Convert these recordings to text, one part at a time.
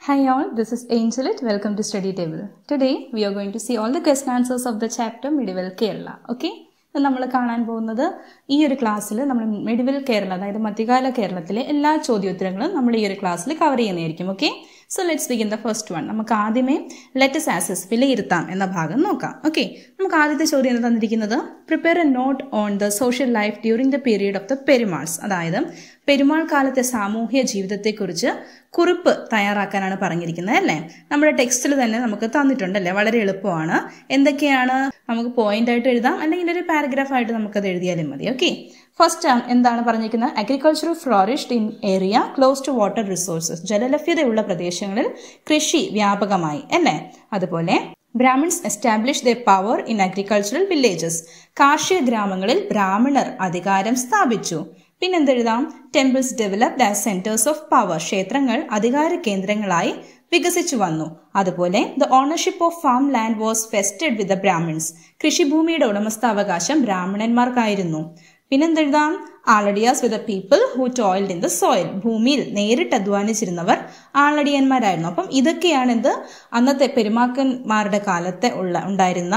Hi all, this is Angelit. Welcome to Study Table. Today we are going to see all the question answers of the chapter Medieval Kerala. Okay? നമ്മൾ കാണാൻ പോകുന്നത് ഈ ഒരു ക്ലാസ്സിൽ നമ്മൾ medieval Kerala അതായത് മധ്യകാല കേരളത്തിലെ എല്ലാ ചോദ്യോത്തരങ്ങളും നമ്മൾ ഈ ഒരു ക്ലാസ്സിൽ കവർ ചെയ്യുന്നതായിരിക്കും okay so let's begin the first one നമുക്ക് ആദ്യമേ ലെറ്റസ് ആസസ് വിലയിരുത്താം എന്ന ഭാഗം നോക്കാം ഓക്കെ നമുക്ക് ആദ്യത്തെ ചോദ്യം എന്ന് തന്നിരിക്കുന്നത് prepare a note on the social life during the period of the Perumals അതായത് പെരുമാൾ കാലത്തെ സാമൂഹ്യ ജീവിതത്തെക്കുറിച്ച് കുറിപ്പ് തയ്യാറാക്കാനാണ് പറഞ്ഞിരിക്കുന്നത് അല്ലേ നമ്മുടെ ടെക്സ്റ്റിൽ തന്നെ നമുക്ക് തന്നിട്ടുണ്ടല്ലേ വളരെ എളുപ്പമാണ് എന്തൊക്കെയാണ് നമുക്ക് പോയിന്റ് ആയിട്ട് എഴുതാം അല്ലെങ്കിൽ ഒരു പാരഗ്രാഫ് ആയിട്ട് നമുക്കത് എഴുതിയാലും മതി ഓക്കെ ഫസ്റ്റ് എന്താണ് പറഞ്ഞിരിക്കുന്നത് agriculture flourished in area close to water resources ജലലഭ്യതയുള്ള പ്രദേശങ്ങളിൽ കൃഷി വ്യാപകമായി അല്ലേ അതുപോലെ Brahmins establish the power in agricultural villages കാർഷിക ഗ്രാമങ്ങളിൽ ബ്രാഹ്മണർ അധികാരം സ്ഥാപിച്ചു പിന്നെന്തെഴുതാം temples developed as centres of power ക്ഷേത്രങ്ങൾ അധികാര കേന്ദ്രങ്ങളായി വികസിച്ചു വന്നു അതുപോലെ the ownership of farm land was vested with the Brahmins കൃഷിഭൂമിയുടെ ഉടമസ്ഥാവകാശം ബ്രാഹ്മണന്മാർക്കായിരുന്നു പിന്നെന്തെഴുതാം Aladiyas with people who toiled in the soil ഭൂമിയിൽ നേരിട്ട് അധ്വാനിച്ചിരുന്നവർ ആളടിയന്മാരായിരുന്നു അപ്പം ഇതൊക്കെയാണ് എന്ത് അന്നത്തെ പെരുമാക്കന്മാരുടെ കാലത്തെ ഉള്ള ഉണ്ടായിരുന്ന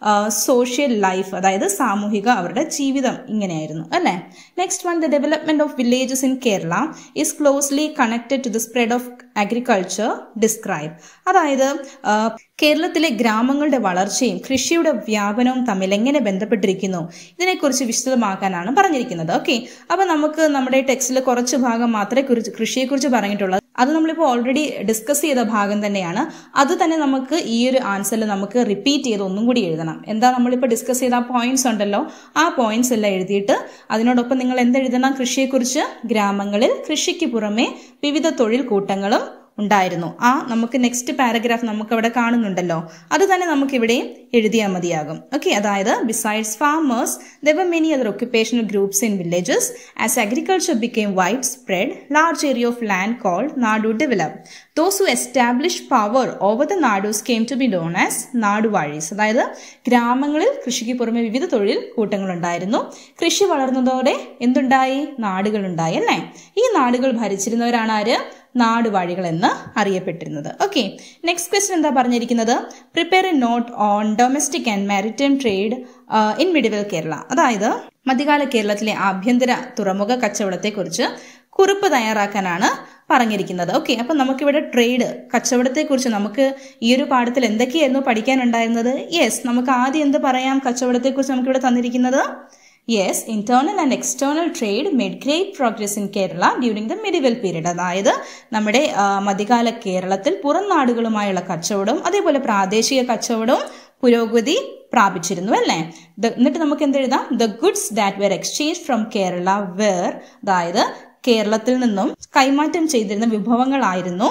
സോഷ്യൽ ലൈഫ് അതായത് സാമൂഹിക അവരുടെ ജീവിതം ഇങ്ങനെയായിരുന്നു അല്ലേ next one the development of villages in Kerala is closely connected to the spread of agriculture describe അതായത് കേരളത്തിലെ ഗ്രാമങ്ങളുടെ വളർച്ചയും കൃഷിയുടെ വ്യാപനവും തമ്മിൽ എങ്ങനെ ബന്ധപ്പെട്ടിരിക്കുന്നു ഇതിനെക്കുറിച്ച് വിശദമാക്കാനാണ് പറഞ്ഞിരിക്കുന്നത് ഓക്കെ അപ്പൊ നമുക്ക് നമ്മുടെ ടെക്സ്റ്റിൽ കുറച്ച് ഭാഗം മാത്രമേ കുറിച്ച് കൃഷിയെക്കുറിച്ച് പറഞ്ഞിട്ടുള്ളത് അത് നമ്മളിപ്പോൾ ഓൾറെഡി ഡിസ്കസ് ചെയ്ത ഭാഗം തന്നെയാണ് അത് തന്നെ നമുക്ക് ഈ ഒരു ആൻസറിൽ നമുക്ക് റിപ്പീറ്റ് ചെയ്ത് ഒന്നും കൂടി എഴുതണം എന്താ നമ്മളിപ്പോൾ ഡിസ്കസ് ചെയ്ത ആ പോയിന്റ്സ് ഉണ്ടല്ലോ ആ പോയിന്റ്സ് എല്ലാം എഴുതിയിട്ട് അതിനോടൊപ്പം നിങ്ങൾ എന്തെഴുതണം കൃഷിയെക്കുറിച്ച് ഗ്രാമങ്ങളിൽ കൃഷിക്ക് പുറമെ വിവിധ തൊഴിൽ കൂട്ടങ്ങളും ഉണ്ടായിരുന്നു ആ നമുക്ക് നെക്സ്റ്റ് പാരഗ്രാഫ് നമുക്ക് അവിടെ കാണുന്നുണ്ടല്ലോ അത് തന്നെ നമുക്ക് ഇവിടെ എഴുതിയാൽ മതിയാകും ഓക്കെ അതായത് besides farmers there many other occupational groups in villages as agriculture became wide spread large area of land called nadu develop those who establish power over the nadus came to be known as naduvazhis അതായത് ഗ്രാമങ്ങളിൽ കൃഷിക്ക് പുറമെ വിവിധ തൊഴിൽ കൂട്ടങ്ങളുണ്ടായിരുന്നു കൃഷി വളർന്നതോടെ എന്തുണ്ടായി നാടുകളുണ്ടായി അല്ലേ ഈ നാടുകൾ ഭരിച്ചിരുന്നവരാണ് ആര് നാടുവാഴികൾ എന്ന് അറിയപ്പെട്ടിരുന്നത് ഓക്കെ നെക്സ്റ്റ് ക്വസ്റ്റ്യൻ എന്താ പറഞ്ഞിരിക്കുന്നത് prepare a note on domestic and maritime trade in medieval Kerala അതായത് മധ്യകാല കേരളത്തിലെ ആഭ്യന്തര തുറമുഖ കച്ചവടത്തെക്കുറിച്ച് കുറിപ്പ് തയ്യാറാക്കാനാണ് പറഞ്ഞിരിക്കുന്നത് ഓക്കെ അപ്പം നമുക്കിവിടെ ട്രേഡ് കച്ചവടത്തെക്കുറിച്ച് നമുക്ക് ഈ ഒരു പാഠത്തിൽ എന്തൊക്കെയായിരുന്നു പഠിക്കാനുണ്ടായിരുന്നത് യെസ് നമുക്ക് ആദ്യം എന്ത് പറയാം കച്ചവടത്തെക്കുറിച്ച് നമുക്കിവിടെ തന്നിരിക്കുന്നത് yes internal and external trade made great progress in Kerala during the medieval period അതായത് നമ്മുടെ മധ്യകാല കേരളത്തിൽ പുറം നാടുകളുമായുള്ള കച്ചവടവും അതേപോലെ പ്രാദേശിക കച്ചവടവും പുരോഗതി പ്രാപിച്ചിരുന്നു അല്ലേ എന്നിട്ട് നമുക്ക് എന്തെഴുതാം the goods that were exchange from Kerala where അതായത് കേരളത്തിൽ നിന്നും കൈമാറ്റം ചെയ്തിരുന്ന വിഭവങ്ങളായിരുന്നു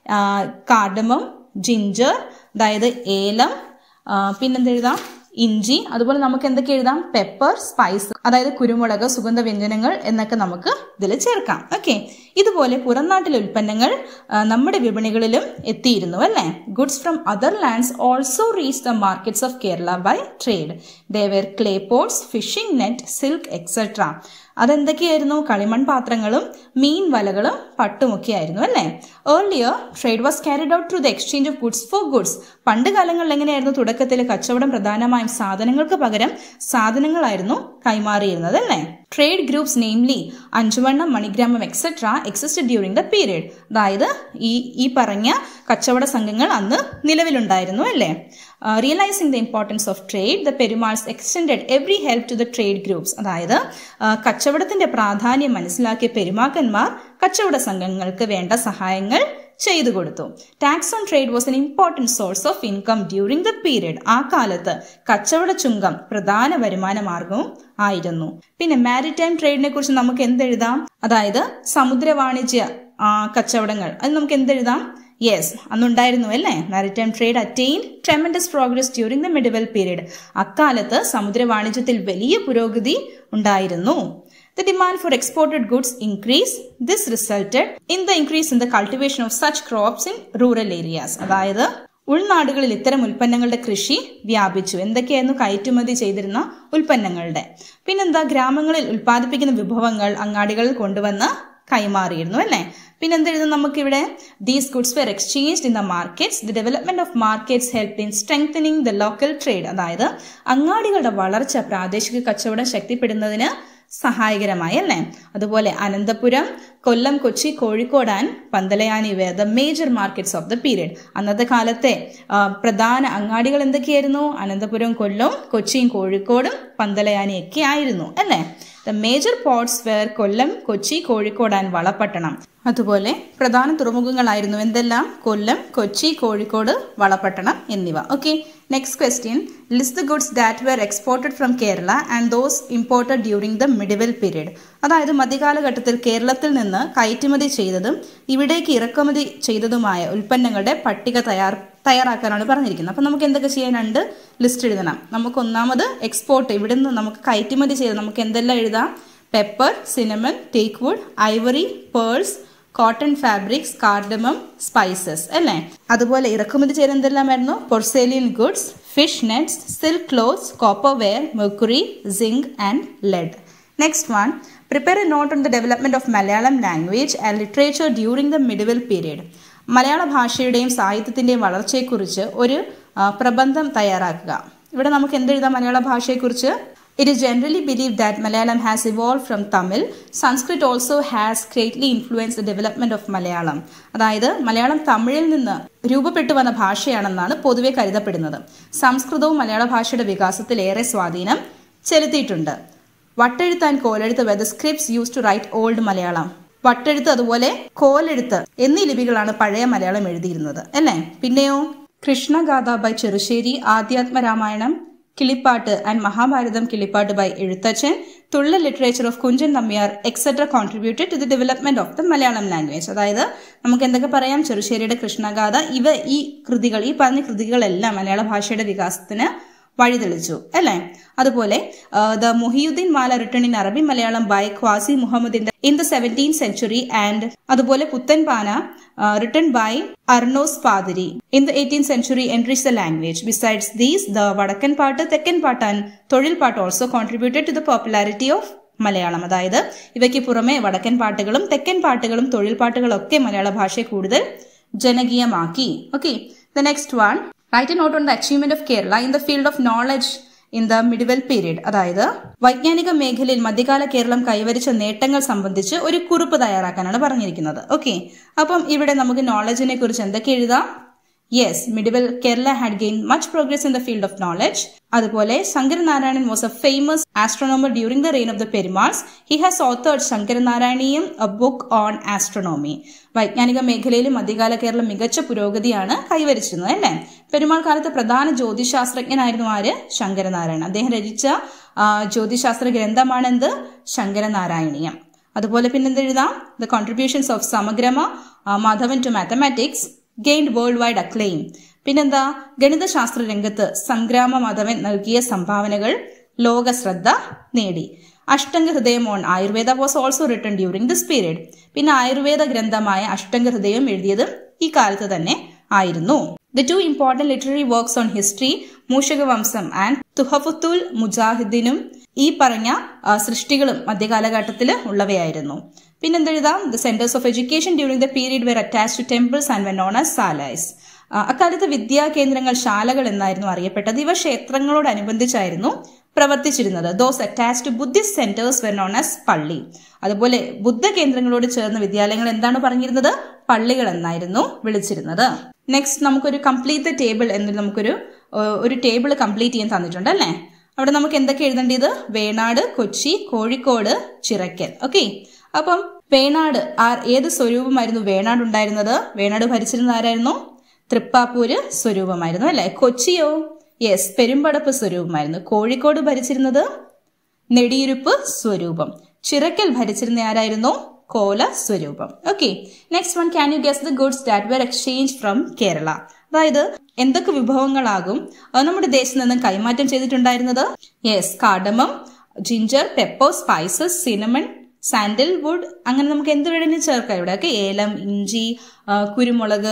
കാർഡമം ജിഞ്ചർ അതായത് ഏലം പിന്നെന്തെഴുതാം ഇഞ്ചി അതുപോലെ നമുക്ക് എന്തൊക്കെ എഴുതാം പെപ്പർ സ്പൈസ് അതായത് കുരുമുളക് സുഗന്ധ വ്യഞ്ജനങ്ങൾ എന്നൊക്കെ നമുക്ക് ഇതിൽ ചേർക്കാം ഓക്കെ ഇതുപോലെ പുറംനാട്ടിലെ ഉൽപ്പന്നങ്ങൾ നമ്മുടെ വിപണികളിലും എത്തിയിരുന്നു അല്ലേ goods from other lands also reach the markets of Kerala by trade they were clay pots fishing net silk etcetera അതെന്തൊക്കെയായിരുന്നു കളിമൺ പാത്രങ്ങളും മീൻ വലകളും പട്ടുമൊക്കെ ആയിരുന്നു അല്ലേ earlier trade was carried out to the exchange of goods for goods പണ്ട് കാലങ്ങളിൽ എങ്ങനെയായിരുന്നു തുടക്കത്തിൽ കച്ചവടം പ്രധാനമായും സാധനങ്ങൾക്ക് പകരം സാധനങ്ങളായിരുന്നു കൈമാറിയിരുന്നത് അല്ലേ trade groups namely Anchuvannam Manigramam etcetera exist during the period അതായത് ഈ ഈ പറഞ്ഞ കച്ചവട സംഘങ്ങൾ അന്ന് നിലവിലുണ്ടായിരുന്നു അല്ലേ realising the importance of trade the Perumals extended every help to the trade groups അതായത് കച്ചവടത്തിന്റെ പ്രാധാന്യം മനസ്സിലാക്കിയ പെരുമാക്കന്മാർ കച്ചവട സംഘങ്ങൾക്ക് വേണ്ട സഹായങ്ങൾ ചെയ്തു കൊടുത്തു tax on trade was an important source of income during the period ആ കാലത്ത് കച്ചവട ചുങ്കം പ്രധാന വരുമാന മാർഗവും ആയിരുന്നു പിന്നെ മാരിടൈം ട്രേഡിനെ കുറിച്ച് നമുക്ക് എന്തെഴുതാം അതായത് സമുദ്ര വാണിജ്യ കച്ചവടങ്ങൾ അത് നമുക്ക് എന്തെഴുതാം യെസ് അന്നുണ്ടായിരുന്നു അല്ലേ maritime trade attain tremendous progress during the medieval period അക്കാലത്ത് സമുദ്ര വാണിജ്യത്തിൽ വലിയ പുരോഗതി ഉണ്ടായിരുന്നു The demand for exported goods increased. This resulted in the increase in the cultivation of such crops in rural areas. അതായത് ഉൾനാടുകളിൽ ഇത്തരം ഉൽപ്പന്നങ്ങളുടെ കൃഷി വ്യാപിച്ചു എന്തൊക്കെയായിരുന്നു കയറ്റുമതി ചെയ്തിരുന്ന ഉൽപ്പന്നങ്ങളുടെ പിന്നെന്താ ഗ്രാമങ്ങളിൽ ഉൽപ്പാദിപ്പിക്കുന്ന വിഭവങ്ങൾ അങ്ങാടികളിൽ കൊണ്ടുവന്ന് കൈമാറിയിരുന്നു അല്ലേ പിന്നെ എന്തെഴുതും നമുക്കിവിടെ these goods were exchanged in the markets the development of markets help in strengthening the local trade അതായത് അങ്ങാടികളുടെ വളർച്ച പ്രാദേശിക കച്ചവടം ശക്തിപ്പെടുന്നതിന് സഹായകരമായി അല്ലേ അതുപോലെ Ananthapuram Kollam Kochi Kozhikode and Panthalayani were the major markets of the period അന്നത്തെ കാലത്തെ പ്രധാന അങ്ങാടികൾ എന്തൊക്കെയായിരുന്നു അനന്തപുരം കൊല്ലം കൊച്ചിയും കോഴിക്കോടും പന്തലയാനിയൊക്കെ ആയിരുന്നു അല്ലേ the major ports were Kollam Kochi Kozhikode and Valapattanam അതുപോലെ പ്രധാന തുറമുഖങ്ങളായിരുന്നു എന്തെല്ലാം കൊല്ലം കൊച്ചി കോഴിക്കോട് വളപട്ടണം എന്നിവ okay next question list the goods that were exported from Kerala and those imported during the medieval period അതായത് മധ്യകാലഘട്ടത്തിൽ കേരളത്തിൽ നിന്ന് കയറ്റുമതി ചെയ്തതും ഇവിടേക്ക് ഇറക്കുമതി ചെയ്തതുമായ ഉൽപ്പന്നങ്ങളുടെ പട്ടിക തയ്യാർ തയ്യാറാക്കാനാണ് പറഞ്ഞിരിക്കുന്നത് അപ്പം നമുക്ക് എന്തൊക്കെ ചെയ്യാനുണ്ട് ലിസ്റ്റ് എഴുതണം നമുക്ക് ഒന്നാമത് എക്സ്പോർട്ട് ഇവിടെ നിന്ന് നമുക്ക് കയറ്റുമതി ചെയ്ത് നമുക്ക് എന്തെല്ലാം എഴുതാം pepper cinnamon teak wood ivory pearls cotton fabrics cardamom spices അല്ലേ അതുപോലെ ഇറക്കുമതി ചെയ്ത് എന്തെല്ലാമായിരുന്നു porcelain goods fish nets silk clothes copper ware mercury zinc and lead next one prepare a note on the development of Malayalam language and literature during the medieval period മലയാള ഭാഷയുടെയും സാഹിത്യത്തിൻ്റെയും വളർച്ചയെക്കുറിച്ച് ഒരു പ്രബന്ധം തയ്യാറാക്കുക ഇവിടെ നമുക്ക് എന്തെഴുതാം മലയാള ഭാഷയെക്കുറിച്ച് It is generally believed that Malayalam has evolved from Tamil. Sanskrit also has greatly influenced the development of Malayalam. അതായത് മലയാളം തമിഴിൽ നിന്ന് രൂപപ്പെട്ടു വന്ന ഭാഷയാണെന്നാണ് പൊതുവെ കരുതപ്പെടുന്നത് സംസ്കൃതവും മലയാള ഭാഷയുടെ വികാസത്തിൽ ഏറെ സ്വാധീനം ചെലുത്തിയിട്ടുണ്ട് Vattezhuthu and Kolezhuthu were the scripts use to write old Malayalam Vattezhuthu അതുപോലെ കോലെഴുത്ത് എന്നീ ലിപികളാണ് പഴയ മലയാളം എഴുതിയിരുന്നത് അല്ലേ പിന്നെയോ Krishnagatha by Cherussery Adhyathmaramayanam Kilippattu and Mahabharatam Kilippattu by Ezhuthachan Thullal literature of Kunchan Nambiar etcetera contributed to the development of the Malayalam language അതായത് നമുക്ക് എന്തൊക്കെ പറയാം ചെറുശ്ശേരിയുടെ കൃഷ്ണഗാഥ ഇവ ഈ കൃതികൾ ഈ പറഞ്ഞ കൃതികളെല്ലാം മലയാള ഭാഷയുടെ വികാസത്തിന് വഴിതെളിച്ചു അല്ലേ അതുപോലെ the Muhiyuddin Mala written in Arabi Malayalam by Qazi Muhammad in the seventeenth century and അതുപോലെ Puthenpana written by Arnos Pathiri in the eighteenth century enrich the language besides these the Vadakkan Pattu Thekkan Pattu and Thozhil Pattu also contributed to the popularity of Malayalam അതായത് ഇവയ്ക്ക് പുറമെ വടക്കൻ പാട്ടുകളും തെക്കൻ പാട്ടുകളും തൊഴിൽ പാട്ടുകളും ഒക്കെ മലയാള ഭാഷയെ കൂടുതൽ ജനകീയമാക്കി okay the next one write a note on the achievement of Kerala in the field of knowledge in the medieval period അതായത് വൈജ്ഞാനിക മേഖലയിൽ മധ്യകാല കേരളം കൈവരിച്ച നേട്ടങ്ങൾ സംബന്ധിച്ച് ഒരു കുറിപ്പ് തയ്യാറാക്കാനാണ് പറഞ്ഞിരിക്കുന്നത് ഓക്കെ അപ്പം ഇവിടെ നമുക്ക് നോളജിനെ കുറിച്ച് എന്തൊക്കെ എഴുതാം yes medieval Kerala had gain much progress in the field of knowledge അതുപോലെ Sankaranarayanan was a famous astronomer during the reign of the Perumals he has authored Sankaranarayaniyam a book on astronomy വൈജ്ഞാനിക മേഖലയിൽ മധ്യകാല കേരളം മികച്ച പുരോഗതിയാണ് കൈവരിച്ചിരുന്നത് അല്ലേ പെരുമാൾ കാലത്തെ പ്രധാന ജ്യോതിശാസ്ത്രജ്ഞനായിരുന്നു ആര് ശങ്കരനാരായണൻ അദ്ദേഹം രചിച്ച ജ്യോതിശാസ്ത്ര ഗ്രന്ഥമാണെന്ത് ശങ്കരനാരായണീയം അതുപോലെ പിന്നെന്തെഴുതാം the contributions of Sangamagrama Madhavan to mathematics gained world wide acclaim പിന്നെന്താ ഗണിതശാസ്ത്ര രംഗത്ത് സംഗ്രാമ മാധവൻ നൽകിയ സംഭാവനകൾ ലോക ശ്രദ്ധ നേടി Ashtanga Hridayam on Ayurveda was also written during this period പിന്നെ ആയുർവേദ ഗ്രന്ഥമായ അഷ്ടംഗ ഹൃദയം എഴുതിയതും ഈ കാലത്ത് തന്നെ ആയിരുന്നു the two important literary works on history Mushakavamsam and Tuhfatul മുജാഹിദിനും ഈ പറഞ്ഞ സൃഷ്ടികളും മധ്യകാലഘട്ടത്തിൽ ഉള്ളവയായിരുന്നു പിന്നെന്തെഴുതാം the centres of education during the period were attached to temples and when known as salais അക്കാലത്ത് വിദ്യാകേന്ദ്രങ്ങൾ ശാലകൾ എന്നായിരുന്നു അറിയപ്പെട്ടത് ഇവ ക്ഷേത്രങ്ങളോടനുബന്ധിച്ചായിരുന്നു പ്രവർത്തിച്ചിരുന്നത് those attached to Buddhist centres were known as palli അതുപോലെ ബുദ്ധ കേന്ദ്രങ്ങളോട് ചേർന്ന വിദ്യാലയങ്ങൾ എന്താണ് പറഞ്ഞിരുന്നത് പള്ളികൾ എന്നായിരുന്നു വിളിച്ചിരുന്നത് നെക്സ്റ്റ് നമുക്കൊരു കംപ്ലീറ്റ് ടേബിൾ എന്നൊരു നമുക്കൊരു ഒരു ടേബിൾ കംപ്ലീറ്റ് ചെയ്യാൻ തന്നിട്ടുണ്ട് അല്ലേ അവിടെ നമുക്ക് എന്തൊക്കെ എഴുതേണ്ടത് വേണാട് കൊച്ചി കോഴിക്കോട് ചിറക്കൽ ഓക്കെ അപ്പം വേണാട് ആ ഏത് സ്വരൂപമായിരുന്നു വേണാട് ഉണ്ടായിരുന്നത് വേണാട് ഭരിച്ചിരുന്ന ആരായിരുന്നു തൃപ്പാപ്പൂര് സ്വരൂപമായിരുന്നു അല്ലെ കൊച്ചിയോ യെസ് പെരുമ്പടപ്പ് സ്വരൂപമായിരുന്നു കോഴിക്കോട് ഭരിച്ചിരുന്നത് നെടിയിരുപ്പ് സ്വരൂപം ചിറക്കൽ ഭരിച്ചിരുന്ന ആരായിരുന്നു കോല സ്വരൂപം okay next one can you guess the goods that were exchange from Kerala അതായത് എന്തൊക്കെ വിഭവങ്ങളാകും നമ്മുടെ ദേശത്ത് നിന്നും കൈമാറ്റം ചെയ്തിട്ടുണ്ടായിരുന്നത് yes cardamom ginger pepper spices cinnamon sandalwood അങ്ങനെ നമുക്ക് എന്ത് വേണമെങ്കിലും ചേർക്കാം ഇവിടെ ഒക്കെ ഏലം ഇഞ്ചി കുരുമുളക്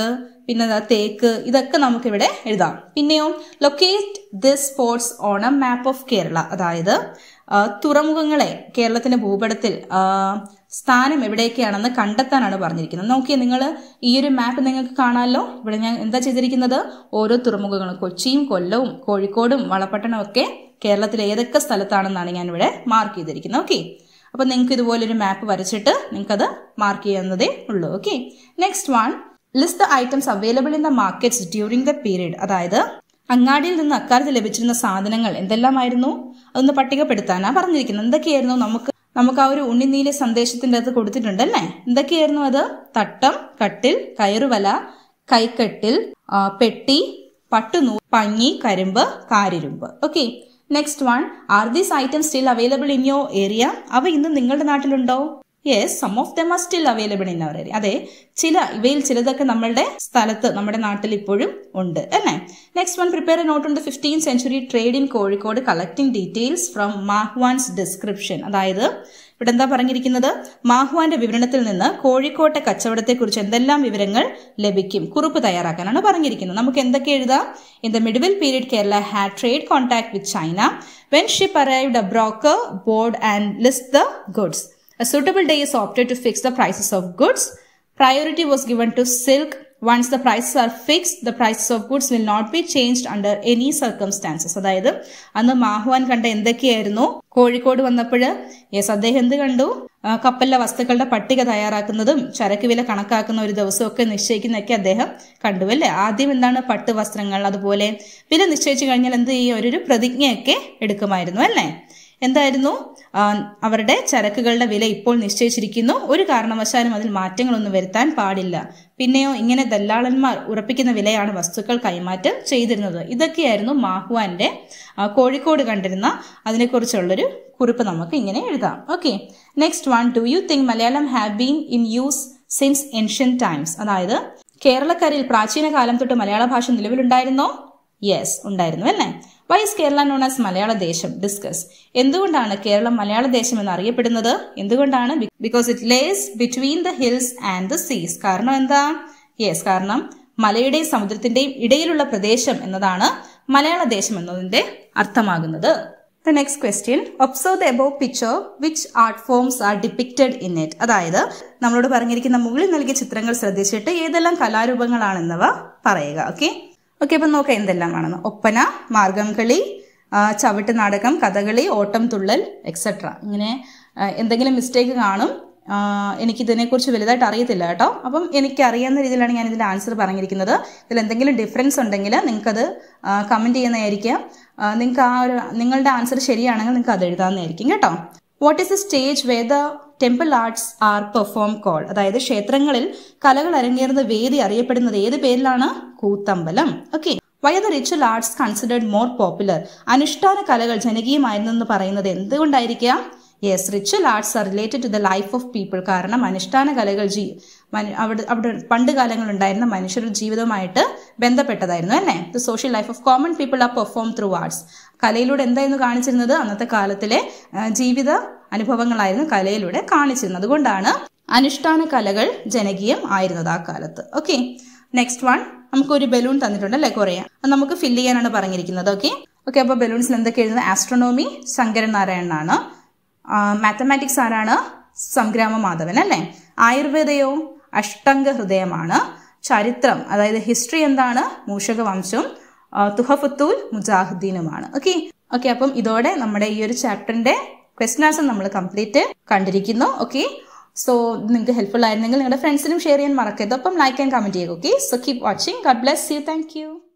പിന്നെ ദാ തേക്ക് ഇതൊക്കെ നമുക്കിവിടെ എഴുതാം പിന്നെയോ locate this spots on a map of Kerala അതായത് ആ, തുറമുഖങ്ങളെ കേരളത്തിന്റെ ഭൂപടത്തിൽ ആ, സ്ഥാനം എവിടെയൊക്കെയാണെന്ന് കണ്ടെത്താനാണ് പറഞ്ഞിരിക്കുന്നത് നോക്കിയേ നിങ്ങൾ ഈ ഒരു മാപ്പ് നിങ്ങൾക്ക് കാണാമല്ലോ ഇവിടെ ഞാൻ എന്താ ചെയ്തിരിക്കുന്നത് ഓരോ തുറമുഖങ്ങളും കൊച്ചിയും കൊല്ലവും കോഴിക്കോടും വളപട്ടണവും ഒക്കെ കേരളത്തിൽ ഏതൊക്കെ സ്ഥലത്താണെന്നാണ് ഞാൻ ഇവിടെ മാർക്ക് ചെയ്തിരിക്കുന്നത് ഓക്കെ അപ്പൊ നിങ്ങൾക്ക് ഇതുപോലൊരു മാപ്പ് വരച്ചിട്ട് നിങ്ങൾക്കത് മാർക്ക് ചെയ്യുന്നതേ ഉള്ളൂ okay next one list the items available in the markets during the period അതായത് അങ്ങാടിയിൽ നിന്ന് അക്കാലത്ത് ലഭിച്ചിരുന്ന സാധനങ്ങൾ എന്തെല്ലാമായിരുന്നു അതൊന്ന് പട്ടികപ്പെടുത്താനാണ് പറഞ്ഞിരിക്കുന്നത് എന്തൊക്കെയായിരുന്നു നമുക്ക് നമുക്ക് ആ ഒരു ഉണ്ണിനീല സന്ദേശത്തിന്റെ അകത്ത് കൊടുത്തിട്ടുണ്ട് അല്ലേ എന്തൊക്കെയായിരുന്നു അത് തട്ടം കട്ടിൽ കയറുവല കൈക്കട്ടിൽ ആ, പെട്ടി പട്ടുനൂ പഞ്ഞി കരിമ്പ് കാരിരുമ്പ് okay next one are these items still available in your area അവ ഇന്ന് നിങ്ങളുടെ നാട്ടിലുണ്ടോ yes some of them are still available in our area അതെ ചില ഇവയിൽ ചിലതൊക്കെ നമ്മളുടെ സ്ഥലത്ത് നമ്മുടെ നാട്ടിൽ ഇപ്പോഴും ഉണ്ട് അല്ലേ next one prepare a note on the fifteen century trade in Kozhikode collecting details from Mahuan's description അതായത് ഇവിടെ എന്താ പറഞ്ഞിരിക്കുന്നത് മാഹ്വാന്റെ വിവരണത്തിൽ നിന്ന് കോഴിക്കോട്ടെ കച്ചവടത്തെക്കുറിച്ച് എന്തെല്ലാം വിവരങ്ങൾ ലഭിക്കും കുറിപ്പ് തയ്യാറാക്കാനാണ് പറഞ്ഞിരിക്കുന്നത് നമുക്ക് എന്തൊക്കെ എഴുതാം in the middle period Kerala had trade contact with China when ship arrived a broker board and list the goods A suitable day is opted to fix the prices of goods. Priority was given to silk. Once the prices are fixed, the prices of goods will not be changed under any circumstances. അതായത് അന്ന് മാഹ്വാൻ കണ്ട എന്തൊക്കെയായിരുന്നു കോഴിക്കോട് വന്നപ്പോൾ yes അദ്ദേഹം എന്ത് കണ്ടു ആ, കപ്പലിലെ വസ്തുക്കളുടെ പട്ടിക തയ്യാറാക്കുന്നതും ചരക്ക് വില കണക്കാക്കുന്ന ഒരു ദിവസമൊക്കെ നിശ്ചയിക്കുന്നതൊക്കെ അദ്ദേഹം കണ്ടു അല്ലേ ആദ്യം എന്താണ് പട്ട് വസ്ത്രങ്ങൾ അതുപോലെ വില നിശ്ചയിച്ചു കഴിഞ്ഞാൽ എന്ത് ചെയ്യും ഒരു പ്രതിജ്ഞയൊക്കെ എടുക്കുമായിരുന്നു അല്ലേ എന്തായിരുന്നു ആ, അവരുടെ ചരക്കുകളുടെ വില ഇപ്പോൾ നിശ്ചയിച്ചിരിക്കുന്നു ഒരു കാരണവശാലും അതിൽ മാറ്റങ്ങളൊന്നും വരുത്താൻ പാടില്ല പിന്നെയോ ഇങ്ങനെ ദല്ലാളന്മാർ ഉറപ്പിക്കുന്ന വിലയാണ് വസ്തുക്കൾ കൈമാറ്റം ചെയ്തിരുന്നത് ഇതൊക്കെയായിരുന്നു മാഹുവാന്റെ ആ, കോഴിക്കോട് കണ്ടിരുന്ന അതിനെക്കുറിച്ചുള്ളൊരു കുറിപ്പ് നമുക്ക് ഇങ്ങനെ എഴുതാം okay next one do you think Malayalam have been in use since ancient times അതായത് കേരളക്കരയിൽ പ്രാചീന കാലം തൊട്ട് മലയാള ഭാഷ നിലവിലുണ്ടായിരുന്നോ യെസ് ഉണ്ടായിരുന്നു അല്ലേ why is Kerala known as Malayala Desam discuss എന്തുകൊണ്ടാണ് കേരളം മലയാള ദേശം എന്ന് അറിയപ്പെടുന്നത് എന്തുകൊണ്ടാണ് because it lies between the hills and the seas കാരണം എന്താ യെസ് കാരണം മലയുടെയും സമുദ്രത്തിന്റെയും ഇടയിലുള്ള പ്രദേശം എന്നതാണ് മലയാള ദേശം എന്നതിന്റെ അർത്ഥമാകുന്നത് the next question observe the above picture which art forms are depicted in it അതായത് നമ്മളോട് പറഞ്ഞിരിക്കുന്ന മുകളിൽ നൽകിയ ചിത്രങ്ങൾ ശ്രദ്ധിച്ചിട്ട് ഏതെല്ലാം കലാരൂപങ്ങളാണെന്നവ പറയുക ഓക്കെ ഓക്കെ അപ്പം നോക്കാം എന്തെല്ലാമാണെന്ന് ഒപ്പന മാർഗംകളി ആ, ചവിട്ട് നാടകം കഥകളി ഓട്ടം തുള്ളൽ എക്സെട്ര ഇങ്ങനെ ആ, എന്തെങ്കിലും മിസ്റ്റേക്ക് കാണും ആ, എനിക്കിതിനെക്കുറിച്ച് വലുതായിട്ട് അറിയത്തില്ല കേട്ടോ അപ്പം എനിക്ക് അറിയാവുന്ന രീതിയിലാണ് ഞാൻ ഇതിൻ്റെ ആൻസർ പറഞ്ഞിരിക്കുന്നത് ഇതിൽ എന്തെങ്കിലും ഡിഫറൻസ് ഉണ്ടെങ്കിൽ നിങ്ങൾക്കത് കമൻറ്റ് ചെയ്യുന്നതായിരിക്കാം നിങ്ങൾക്ക് ആ ഒരു നിങ്ങളുടെ ആൻസർ ശരിയാണെങ്കിൽ നിങ്ങൾക്ക് അത് എഴുതാവുന്നതായിരിക്കും കേട്ടോ what is a stage where the temple arts are perform call അതായത് ക്ഷേത്രങ്ങളിൽ കലകൾ അരങ്ങേറുന്ന വേദി അറിയപ്പെടുന്നത് ഏത് പേരിലാണ് Koothambalam okay why the ritual arts considered more popular അനുഷ്ഠാന കലകൾ ജനകീയമായിരുന്നെന്ന് പറയുന്നത് എന്തുകൊണ്ടായിരിക്കാം yes ritual arts are related to the life of people കാരണം അനുഷ്ഠാന കലകൾ ജീ മനു- അവിടെ അവിടെ പണ്ട് കാലങ്ങളുണ്ടായിരുന്ന മനുഷ്യരുടെ ജീവിതവുമായിട്ട് ബന്ധപ്പെട്ടതായിരുന്നു അല്ലേ the social life of common people are perform through arts കലയിലൂടെ എന്തായിരുന്നു കാണിച്ചിരുന്നത് അന്നത്തെ കാലത്തിലെ ആ, ജീവിത അനുഭവങ്ങളായിരുന്നു കലയിലൂടെ കാണിച്ചിരുന്നത് അതുകൊണ്ടാണ് അനുഷ്ഠാന കലകൾ ജനകീയം ആയിരുന്നത് ആ കാലത്ത് ഓക്കെ നെക്സ്റ്റ് വൺ നമുക്ക് ഒരു ബലൂൺ തന്നിട്ടുണ്ട് അല്ലേ കുറേ അത് നമുക്ക് ഫില്ല് ചെയ്യാനാണ് പറഞ്ഞിരിക്കുന്നത് ഓക്കെ ഓക്കെ അപ്പോൾ ബലൂൺസിൽ എന്തൊക്കെ എഴുതുന്നത് ആസ്ട്രോണോമി ശങ്കരൻ നാരായണനാണ് മാത്തമാറ്റിക്സ് ആരാണ് സംഗ്രാമ മാധവൻ അല്ലേ ആയുർവേദയോ അഷ്ടംഗ ഹൃദയമാണ് ചരിത്രം അതായത് ഹിസ്റ്ററി എന്താണ് മൂഷക വംശവും ആ, തുഹഫത്തുൽ മുജാഹിദ്ദീനുമാണ് ഓക്കെ ഓക്കെ അപ്പം ഇതോടെ നമ്മുടെ ഈ ഒരു ചാപ്റ്ററിന്റെ ക്വസ്റ്റൻ ആൻസർ നമ്മൾ കംപ്ലീറ്റ് കണ്ടിരിക്കുന്നു ഓക്കെ സോ നിങ്ങൾക്ക് ഹെൽപ്ഫുൾ ആയിരുന്നെങ്കിൽ നിങ്ങളുടെ ഫ്രണ്ട്സിനും ഷെയർ ചെയ്യാൻ മറക്കരുത് അപ്പം ലൈക്ക് ആൻഡ് കമന്റ് ചെയ്യുക okay so keep watching god bless you thank U